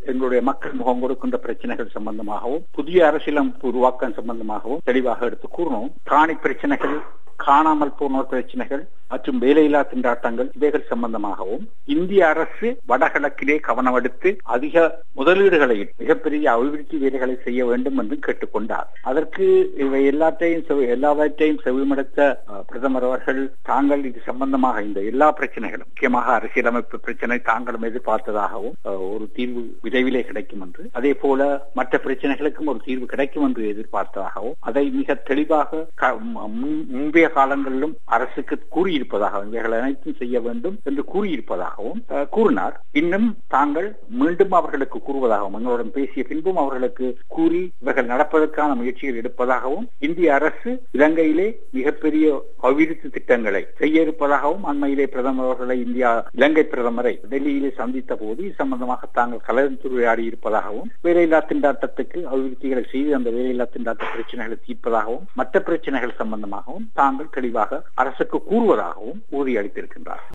எங்களுடைய மக்கள் முகம் கொடுக்கின்ற பிரச்சனைகள் சம்பந்தமாகவும் புதிய அரசியலமைப்பு உருவாக்கம் சம்பந்தமாகவும் தெளிவாக எடுத்து கூறணும் காணி பிரச்சனைகள் காணாமல் போனோர் பிரச்சனைகள் மற்றும் வேலையில்லா திண்டாட்டங்கள் இவைகள் சம்பந்தமாகவும் இந்திய அரசு வடகிழக்கிலே கவனம் எடுத்து அதிக முதலீடுகளை மிகப்பெரிய அபிவிருத்தி வேலைகளை செய்ய வேண்டும் என்று கேட்டுக்கொண்டார் அதற்கு இவை எல்லாத்தையும் செவி- எல்லாவற்றையும் செவிமடுத்த அஹ், பிரதமர் அவர்கள் தாங்கள் இது சம்பந்தமாக இந்த எல்லா பிரச்சனைகளும் முக்கியமாக அரசியலமைப்பு பிரச்சனை தாங்களும் எதிர்பார்த்ததாகவும் அஹ், ஒரு தீர்வு விரைவிலே கிடைக்கும் என்று அதே போல மற்ற பிரச்சனைகளுக்கும் ஒரு தீர்வு கிடைக்கும் என்று எதிர்பார்த்ததாகவும் அதை மிக தெளிவாக க- முன்- முந்தைய காலங்களிலும் அரசுக்கு கூறியிருப்பதாகவும் இவைகள் அனைத்தும் செய்ய வேண்டும் என்று கூறியிருப்பதாகவும் அஹ், கூறினார் இன்னும் தாங்கள் மீண்டும் அவர்களுக்கு கூறுவதாகவும் எங்களுடன் பேசிய பின்பும் அவர்களுக்கு கூறி இவர்கள் நடப்பதற்கான முயற்சிகள் எடுப்பதாகவும் இந்திய அரசு இலங்கையிலே மிகப்பெரிய அபிவிருத்தி திட்டங்களை செய்ய இருப்பதாகவும் அண்மையிலே பிரதமர் அவர்களை இந்தியா இலங்கை பிரதமரை டெல்லியிலே சந்தித்த போது இது சம்பந்தமாக தாங்கள் கலந்துரையாடி இருப்பதாகவும் வேலையில்லா திண்டாட்டத்துக்கு அபிவிருத்திகளை செய்து அந்த வேலையில்லா திண்டாட்ட பிரச்சனைகளை தீர்ப்பதாகவும் மற்ற பிரச்சனைகள் சம்பந்தமாகவும் தாங்கள் தெளிவாக அரசுக்கு கூறுவதாகவும் உறுதியளித்திருக்கின்றார்